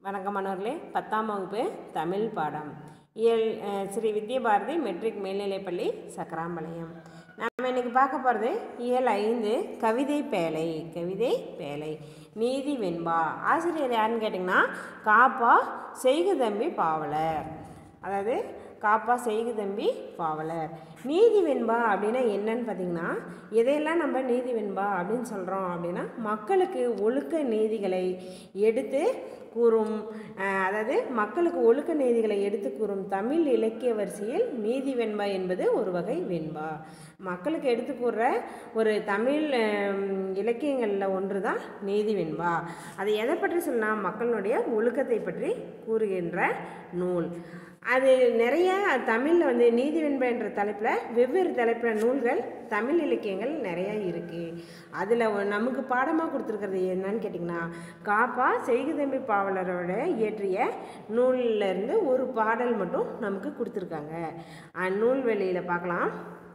வணக்கம் மாணவர்களே பத்தாம் வகுப்பு தமிழ் பாடம் இயல் அஹ், ஸ்ரீ வித்யபாரதி மெட்ரிக் மேல்நிலைப்பள்ளி சக்கராம்பாளையம் நாம் இன்னைக்கு பார்க்க போகிறது இயல் ஐந்து கவிதை பேழை கவிதை பேழை நீதி வெண்பா ஆசிரியர் யாருன்னு கேட்டிங்கன்னா காப்பா செய்குதம்பி பாவலர் அதாவது காப்பா செய்கு தம்பி பாவலர் நீதி வெண்பா அப்படின்னா என்னன்னு பார்த்தீங்கன்னா எதையெல்லாம் நம்ம நீதி வெண்பா அப்படின்னு சொல்கிறோம் அப்படின்னா மக்களுக்கு ஒழுக்க நீதிகளை எடுத்து கூறும் அஹ், அதாவது மக்களுக்கு ஒழுக்க நீதிகளை எடுத்து கூறும் தமிழ் இலக்கிய வரிசையில் நீதி வெண்பா என்பது ஒரு வகை வெண்பா மக்களுக்கு எடுத்து கூறுற ஒரு தமிழ் அஹ், இலக்கியங்களில் ஒன்று தான் நீதி வெண்பா அது எதை பற்றி சொன்னால் மக்களுடைய ஒழுக்கத்தை பற்றி கூறுகின்ற நூல் அது நிறைய தமிழில் வந்து நீதி வெண்பா என்ற தலைப்பில் வெவ்வேறு தலைப்பில் நூல்கள் தமிழ் இலக்கியங்கள் நிறையா இருக்குது அதில் நமக்கு பாடமாக கொடுத்துருக்கிறது என்னன்னு கேட்டிங்கன்னா காப்பா செய்குதம்பி பாவலரோட இயற்றிய நூல்ல இருந்து ஒரு பாடல் மட்டும் நமக்கு கொடுத்துருக்காங்க அந்நூல் வெளியில் பார்க்கலாம்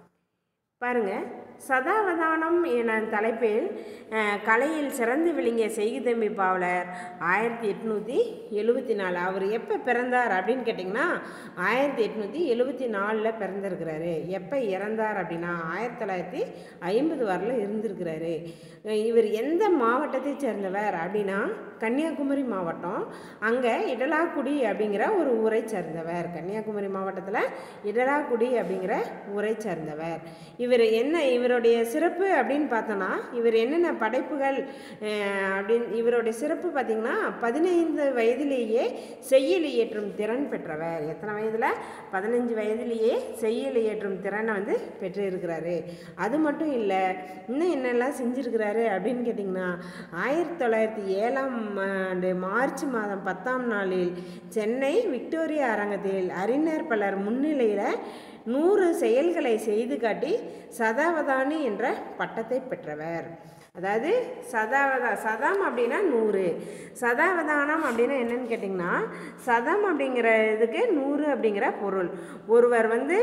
பாருங்க சதாவதானம் என தலைப்பில் அஹ், கலையில் சிறந்து விளங்கிய செய்குதம்பி பாவலர் ஆயிரத்தி எட்நூற்றி எழுபத்தி நாலு அவர் எப்போ பிறந்தார் அப்படின்னு கேட்டிங்கன்னா ஆயிரத்தி எட்நூற்றி எழுபத்தி நாலில் பிறந்திருக்கிறாரு எப்போ இறந்தார் அப்படின்னா ஆயிரத்தி தொள்ளாயிரத்தி ஐம்பது வரல இருந்திருக்கிறாரு அஹ், இவர் எந்த மாவட்டத்தை சேர்ந்தவர் அப்படின்னா கன்னியாகுமரி மாவட்டம் அங்கே இடலாக்குடி அப்படிங்கிற ஒரு ஊரை சேர்ந்தவர் கன்னியாகுமரி மாவட்டத்தில் இடலாக்குடி அப்படிங்கிற ஊரை சேர்ந்தவர் இவர் என்ன இவருடைய சிறப்பு அப்படின்னு பார்த்தோன்னா இவர் என்னென்ன படைப்புகள் அஹ், அப்படின்னு இவருடைய சிறப்பு பார்த்திங்கன்னா பதினைந்து வயதிலேயே செய்யல் இயற்றும் திறன் பெற்றவர் எத்தனை வயதில் பதினஞ்சு வயதிலேயே செய்யல் இயற்றும் திறனை வந்து பெற்றிருக்கிறாரு அது மட்டும் இல்லை இன்னும் என்னெல்லாம் செஞ்சுருக்கிறாரு அப்படின்னு கேட்டிங்கன்னா ஆயிரத்தி தொள்ளாயிரத்தி ஏழாம் ஆண்டு மார்ச் மாதம் பத்தாம் நாளில் சென்னை விக்டோரியா அரங்கத்தில் அறிஞர் பலர் முன்னிலையில் நூறு செயல்களை செய்து காட்டி சதாவதானி என்ற பட்டத்தை பெற்றவர் அதாவது சதாவதா சதம் அப்படின்னா நூறு சதாவதானம் அப்படின்னா என்னன்னு கேட்டிங்கன்னா சதம் அப்படிங்கிற இதுக்கு நூறு அப்படிங்கிற பொருள் ஒருவர் வந்து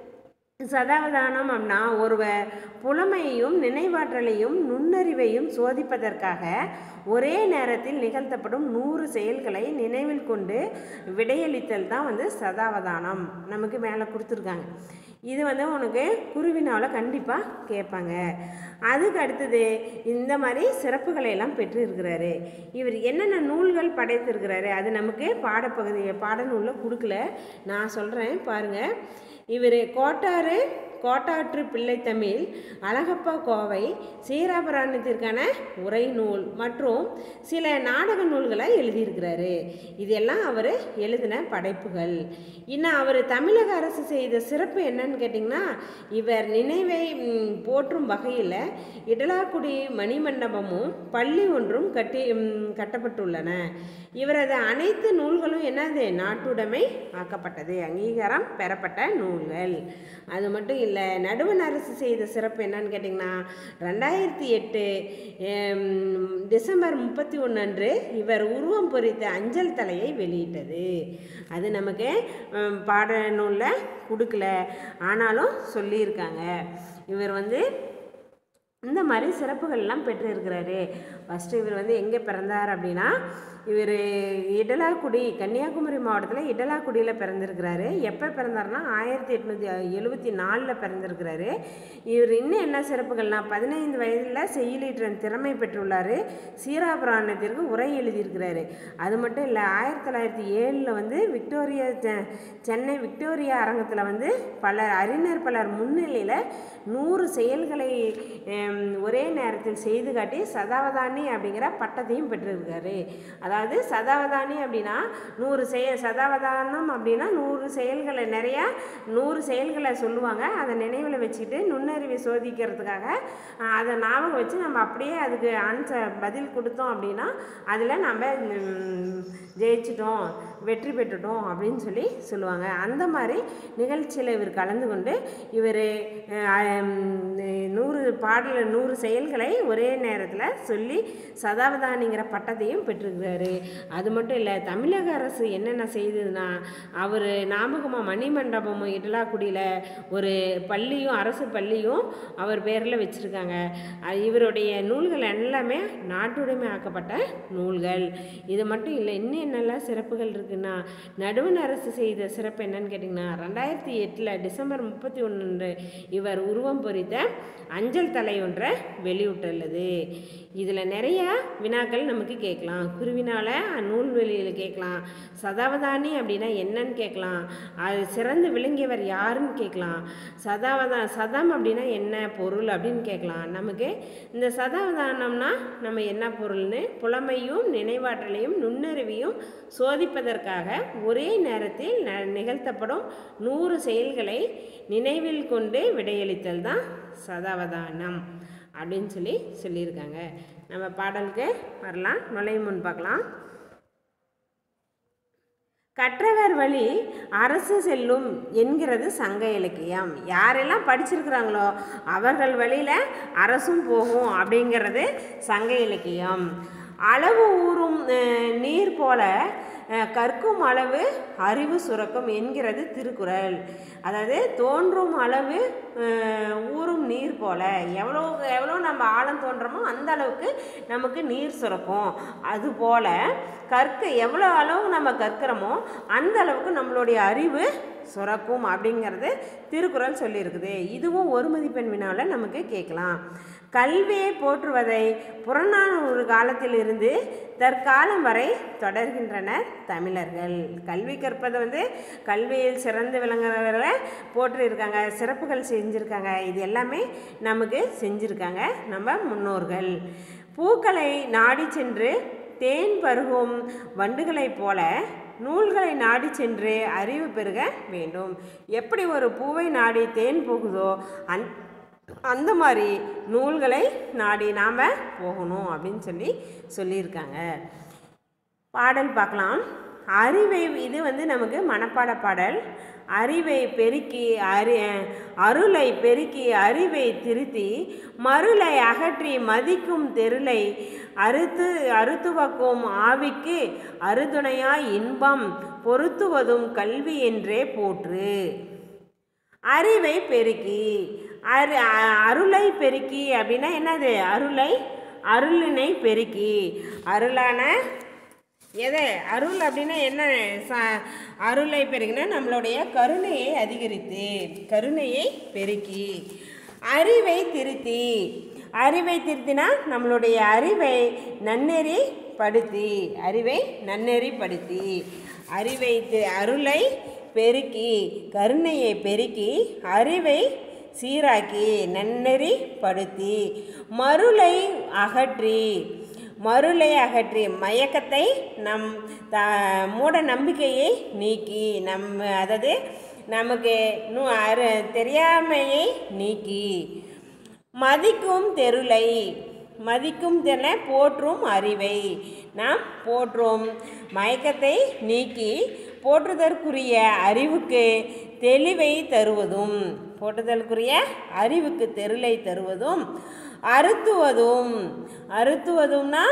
சதாவதானம் அப்படின்னா ஒருவர் புலமையையும் நினைவாற்றலையும் நுண்ணறிவையும் சோதிப்பதற்காக ஒரே நேரத்தில் நிகழ்த்தப்படும் நூறு செயல்களை நினைவில் கொண்டு விடையளித்தல் தான் வந்து சதாவதானம் நமக்கு மேலே கொடுத்துருக்காங்க இது வந்து உனக்கு குருவினாவில் கண்டிப்பாக கேட்பாங்க அதுக்கு அடுத்தது இந்த மாதிரி சிறப்புகளை எல்லாம் பெற்றிருக்கிறாரு இவர் என்னென்ன நூல்கள் படைத்திருக்கிறாரு அது நமக்கு பாடப்பகுதி பாடநூலில் கொடுக்கல நான் சொல்கிறேன் பாருங்கள் இவர் கோட்டாறு கோட்டாற்று பிள்ளை தமிழ் அழகப்பா கோவை சீராபராணத்திற்கான உரை நூல் மற்றும் சில நாடக நூல்களை எழுதியிருக்கிறாரு இதெல்லாம் அவர் எழுதின படைப்புகள் இன்னும் அவர் தமிழக அரசு செய்த சிறப்பு என்னன்னு கேட்டிங்கன்னா இவர் நினைவை ம், போற்றும் வகையில் இடலாக்குடி மணிமண்டபமும் பள்ளி ஒன்றும் கட்டி ம், கட்டப்பட்டுள்ளன இவரது அனைத்து நூல்களும் என்னது நாட்டுடைமை ஆக்கப்பட்டது அங்கீகாரம் பெறப்பட்ட நூல்கள் அது மட்டும் இல்லை நடுவண் அரசு செய்த சிறப்பு என்னன்னு கேட்டிங்கன்னா ரெண்டாயிரத்தி எட்டு டிசம்பர் முப்பத்தி ஒன்று அன்று இவர் உருவம் பொறித்த அஞ்சல் தலையை வெளியிட்டது அது நமக்கு ஹம், பாடநூலில் கொடுக்கல ஆனாலும் சொல்லியிருக்காங்க இவர் வந்து இந்த மாதிரி சிறப்புகள்லாம் பெற்றிருக்கிறாரு ஃபஸ்ட்டு இவர் வந்து எங்கே பிறந்தார் அப்படின்னா இவர் இடலாக்குடி கன்னியாகுமரி மாவட்டத்தில் இடலாக்குடியில் பிறந்திருக்கிறாரு எப்போ பிறந்தாருன்னா ஆயிரத்தி எட்நூற்றி எழுபத்தி நாலில் பிறந்திருக்கிறாரு இவர் இன்னும் என்ன சிறப்புகள்னா பதினைந்து வயதில் செய்யலீற்றன் திறமை பெற்றுள்ளார் சீராபுராணத்திற்கு உரை எழுதியிருக்கிறாரு அது மட்டும் இல்லை ஆயிரத்தி தொள்ளாயிரத்தி ஏழில் வந்து விக்டோரியா செ- சென்னை விக்டோரியா அரங்கத்தில் வந்து பலர் அறிஞர் பலர் முன்னிலையில் நூறு செயல்களை ஹம், ஒரே நேரத்தில் செய்து காட்டி சதாவதானி அப்படிங்கிற பட்டத்தையும் பெற்றிருக்காரு அதாவது சதாவதானி அப்படின்னா நூறு செய சதாவதானம் அப்படின்னா நூறு செயல்களை நிறையா நூறு செயல்களை சொல்லுவாங்க அதை நினைவில் வச்சுக்கிட்டு நுண்ணறிவை சோதிக்கிறதுக்காக அஹ், அதை ஞாபகம் வச்சு நம்ம அப்படியே அதுக்கு ஆன்சர் பதில் கொடுத்தோம் அப்படின்னா அதில் நம்ம ம், ஜெயிச்சிட்டோம் வெற்றி பெற்றுட்டோம் அப்படின்னு சொல்லி சொல்லுவாங்க அந்த மாதிரி நிகழ்ச்சியில் இவர் கலந்து கொண்டு இவர் நூறு பாடல் நூறு செயல்களை ஒரே நேரத்தில் சொல்லி சதாவதானிங்கிற பட்டத்தையும் பெற்றிருக்கிறாரு அது மட்டும் இல்லை தமிழக அரசு என்னென்ன செய்ததுன்னா அவர் ஞாபகமாக மணிமண்டபமும் இடலாக்குடியில் ஒரு பள்ளியும் அரசு பள்ளியும் அவர் பேரில் வச்சுருக்காங்க அது இவருடைய நூல்கள் எல்லாமே நாட்டுடைமை ஆக்கப்பட்ட நூல்கள் இது மட்டும் இல்லை இன்னும் என்னெல்லாம் சிறப்புகள் இருக்குன்னா நடுவண் அரசு செய்த சிறப்பு என்னன்னு கேட்டிங்கன்னா ரெண்டாயிரத்தி எட்டில் டிசம்பர் முப்பத்தி ஒன்று இவர் உருவம் பொறித்த அஞ்சல் தலை ஒன்றை வெளியிட்டுள்ளது இதில் நிறைய வினாக்கள் நமக்கு கேட்கலாம் குருவினால நூல்வெளியில் கேட்கலாம் சதாவதானி அப்படின்னா என்னன்னு கேட்கலாம் அது சிறந்து விளங்கியவர் யாருன்னு கேட்கலாம் சதாவதா சதம் அப்படின்னா என்ன பொருள் அப்படின்னு கேட்கலாம் நமக்கு இந்த சதாவதானம்னா நம்ம என்ன பொருள்னு புலமையும் நினைவாற்றலையும் நுண்ணறிவையும் சோதிப்பதற்காக ஒரே நேரத்தில் ந நிகழ்த்தப்படும் நூறு செயல்களை நினைவில் கொண்டு விடையளித்தல் தான் சதாவதானம் அப்படின்னு சொல்லி சொல்லியிருக்காங்க நம்ம பாடலுக்கு வரலாம் நுழையும் முன் பார்க்கலாம் கற்றவர் வழி அரசு செல்லும் என்கிறது சங்க இலக்கியம் யாரெல்லாம் படிச்சிருக்கிறாங்களோ அவர்கள் வழியில் அரசும் போகும் அப்படிங்கிறது சங்க இலக்கியம் அளவு ஊறும் அஹ், நீர் போல அஹ், கற்கும் அளவு அறிவு சுரக்கும் என்கிறது திருக்குறள் அதாவது தோன்றும் அளவு அஹ், ஊறும் நீர் போல எவ்வளோ எவ்வளோ நம்ம ஆழம் தோன்றமோ அந்த அளவுக்கு நமக்கு நீர் சுரக்கும் அதுபோல கற்க எவ்வளோ அளவு நம்ம கற்கிறோமோ அந்த அளவுக்கு நம்மளுடைய அறிவு சுரக்கும் அப்படிங்கிறது திருக்குறள் சொல்லியிருக்குது இதுவும் ஒரு மதிப்பெண் வினாவில் நமக்கு கேட்கலாம் கல்வியை போற்றுவதை புறநானூறு காலத்திலிருந்து தற்காலம் வரை தொடர்கின்றனர் தமிழர்கள் கல்வி கற்பது வந்து கல்வியில் சிறந்து விளங்குறவர்களை போற்றியிருக்காங்க சிறப்புகள் செஞ்சுருக்காங்க இது எல்லாமே நமக்கு செஞ்சுருக்காங்க நம்ம முன்னோர்கள் பூக்களை நாடி சென்று தேன் பருகும் வண்டுகளைப் போல நூல்களை நாடி சென்று அறிவு பெருக வேண்டும் எப்படி ஒரு பூவை நாடி தேன் போகுதோ அந் அந்த மாதிரி நூல்களை நாடி நாம் போகணும் அப்படின்னு சொல்லி சொல்லியிருக்காங்க பாடல் பார்க்கலாம் அறிவை இது வந்து நமக்கு மனப்பாட பாடல் அறிவை பெருக்கி அறி அருளை பெருக்கி அறிவை திருத்தி மருளை அகற்றி மதிக்கும் தெருளை அறுத்து அறுத்துவக்கும் ஆவிக்கு அறுதுணையாய் இன்பம் பொருத்துவதும் கல்வி என்றே போற்று அறிவை பெருக்கி அரு அ- அருளை பெருக்கி அப்படின்னா என்னது அருளை அருளினை பெருக்கி அருளான எது அருள் அப்படின்னா என்ன ச அருளை பெருகினா நம்மளுடைய கருணையை அதிகரித்து கருணையை பெருக்கி அறிவை திருத்தி அறிவை திருத்தினா நம்மளுடைய அறிவை நன்னெறி படுத்தி அறிவை நன்னெறிப்படுத்தி அறிவை தி- அருளை பெருக்கி கருணையை பெருக்கி அறிவை சீராக்கி நன்னெறிப்படுத்தி மருளை அகற்றி மருளை அகற்றி மயக்கத்தை நம் த மூட நம்பிக்கையை நீக்கி நம் அதாவது நமக்கு நு அரு தெரியாமையை நீக்கி மதிக்கும் தெருளை மதிக்கும் தென போற்றும் அறிவை நாம் போற்றும் மயக்கத்தை நீக்கி போற்றுதற்குரிய அறிவுக்கு தெளிவை தருவதும் போற்றுதலுக்குரிய அறிவுக்கு தெருளை தருவதும் அறுத்துவதும் அறுத்துவதும்னா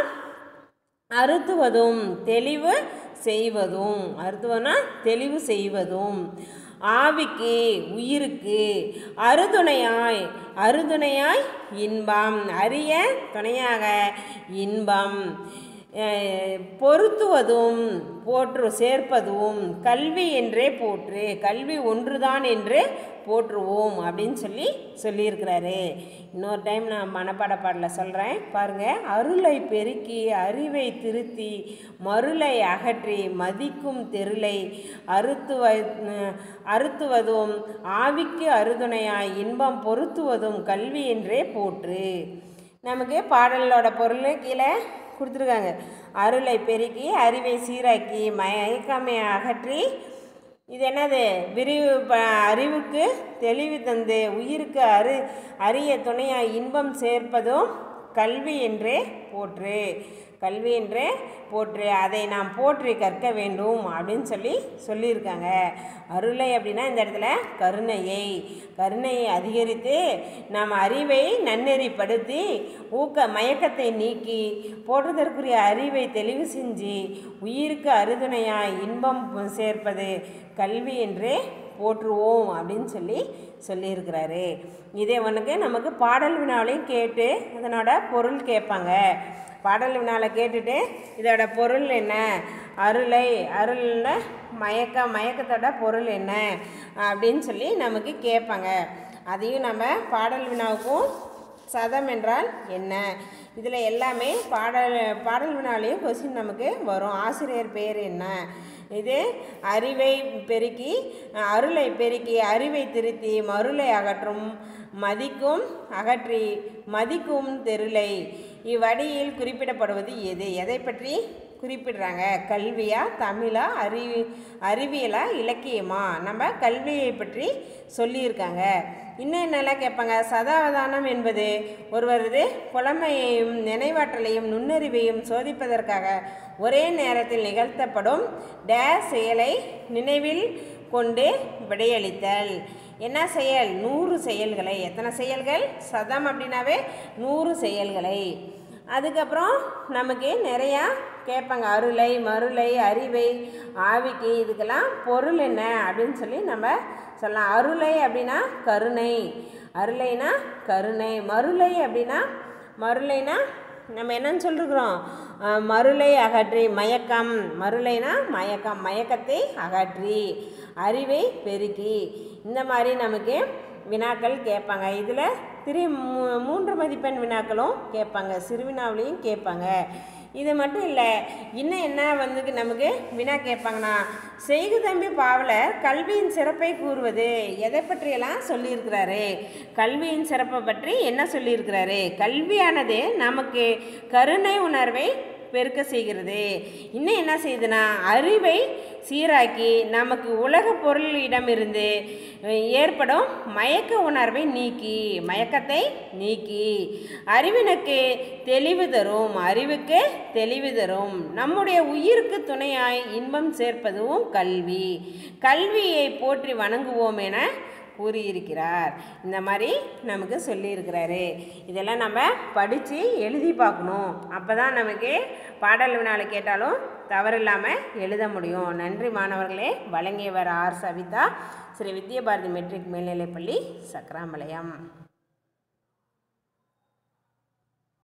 அறுத்துவதும் தெளிவு செய்வதும் அறுத்துவனா தெளிவு செய்வதும் ஆவிக்கு உயிருக்கு அறுதுணையாய் அறுதுணையாய் இன்பம் அரிய துணையாக இன்பம் அஹ், பொருத்துவதும் போற்று சேர்ப்பதும் கல்வி என்றே போற்று கல்வி ஒன்றுதான் என்று போற்றுவோம் அப்படின்னு சொல்லி சொல்லியிருக்கிறாரு இன்னொரு டைம் நான் மனப்பாட பாடல சொல்கிறேன் பாருங்கள் அருளை பெருக்கி அறிவை திருத்தி மருளை அகற்றி மதிக்கும் தெருளை அறுத்துவ அறுத்துவதும் ஆவிக்கு அறுதுணையாய் இன்பம் பொருத்துவதும் கல்வி என்றே போற்று நமக்கு பாடலோட பொருள் கீழே கொடுத்துருக்காங்க அருளை பெருக்கி அறிவை சீராக்கி மயக்கமையை அகற்றி இது என்னது விரிவு ப அறிவுக்கு தெளிவு தந்து உயிருக்கு அரு அரிய துணையாய் இன்பம் சேர்ப்பதும் கல்வி என்றே போற்று கல்வி என்று போற்று அதை நாம் போற்றி கற்க வேண்டும் அப்படின்னு சொல்லி சொல்லியிருக்காங்க அருளை அப்படின்னா இந்த இடத்துல கருணையை கருணையை அதிகரித்து நாம் அறிவை நன்னெறிப்படுத்தி ஊக்க மயக்கத்தை நீக்கி போற்றுதற்குரிய அறிவை தெளிவு செஞ்சு உயிருக்கு அறுதுணையாய் இன்பம் சேர்ப்பது கல்வி என்று போற்றுவோம் அப்படின்னு சொல்லி சொல்லியிருக்கிறாரு இதே உனக்கு நமக்கு பாடல் வினாவிலையும் கேட்டு அதனோட பொருள் கேட்பாங்க பாடல் வினாவில் கேட்டுட்டு இதோட பொருள் என்ன அருளை அருள்னா மயக்கம் மயக்கத்தோட பொருள் என்ன அப்படின்னு சொல்லி நமக்கு கேட்பாங்க அதையும் நம்ம பாடல் வினாவுக்கும் சதம் என்றால் என்ன இதில் எல்லாமே பாடல் பாடல் வினாலையும் கொஸ்டின் நமக்கு வரும் ஆசிரியர் பேர் என்ன இது அறிவை பெருக்கி அருளை பெருக்கி அறிவை திருத்தி மருளை அகற்றும் மதிக்கும் அகற்றி மதிக்கும் தெருளை இவ்வடியில் குறிப்பிடப்படுவது எது எதை பற்றி குறிப்பிடுறாங்க கல்வியா தமிழா அறிவி அறிவியலா இலக்கியமா நம்ம கல்வியை பற்றி சொல்லியிருக்காங்க இன்னும் என்னெல்லாம் கேட்பாங்க சதாவதானம் என்பது ஒருவரது புலமையையும் நினைவாற்றலையும் நுண்ணறிவையும் சோதிப்பதற்காக ஒரே நேரத்தில் நிகழ்த்தப்படும் டேஸ் செயலை நினைவில் கொண்டு விடையளித்தல் என்ன செயல் நூறு செயல்களை எத்தனை செயல்கள் சதம் அப்படின்னாவே நூறு செயல்களை அதுக்கப்புறம் நமக்கு நிறையா கேட்பாங்க அருளை மருளை அறிவை ஆவிக்கு இதுக்கெல்லாம் பொருள் என்ன அப்படின்னு சொல்லி நம்ம சொல்லலாம் அருளை அப்படின்னா கருணை அருளைனா கருணை மருளை அப்படின்னா மருளைனா நம்ம என்னன்னு சொல்லிருக்கிறோம் அஹ், மருளை அகற்றி மயக்கம் மருளைனா மயக்கம் மயக்கத்தை அகற்றி அறிவை பெருக்கி இந்த மாதிரி நமக்கு வினாக்கள் கேட்பாங்க இதில் திரு மூ மூன்று மதிப்பெண் வினாக்களும் கேட்பாங்க சிறுவினாவிலையும் கேட்பாங்க இது மட்டும் இல்லை இன்னும் என்ன வந்து நமக்கு வினா கேட்பாங்கன்னா செய்கு தம்பி பாவலர் கல்வியின் சிறப்பை கூறுவது எதை பற்றியெல்லாம் சொல்லியிருக்கிறாரு கல்வியின் சிறப்பை பற்றி என்ன சொல்லியிருக்கிறாரு கல்வியானது நமக்கு கருணை உணர்வை பெருக்க செய்கிறது இன்னும் என்ன செய்யுதுன்னா அறிவை சீராக்கி நமக்கு உலக பொருளிடமிருந்து அஹ், ஏற்படும் மயக்க உணர்வை நீக்கி மயக்கத்தை நீக்கி அறிவினுக்கு தெளிவு தரும் அறிவுக்கு தெளிவு தரும் நம்முடைய உயிருக்கு துணையாய் இன்பம் சேர்ப்பதும் கல்வி கல்வியை போற்றி வணங்குவோம் என கூறியிருக்கிறார் இந்த மாதிரி நமக்கு சொல்லியிருக்கிறாரு இதெல்லாம் நம்ம படித்து எழுதி பார்க்கணும் அப்போ தான் நமக்கு பாடல் வினால கேட்டாலும் தவறில்லாமல் எழுத முடியும் நன்றி மாணவர்களே வழங்கியவர் ஆர் சவிதா ஸ்ரீ வித்யபாரதி மெட்ரிக் மேல்நிலைப்பள்ளி சக்கராம்பாளையம்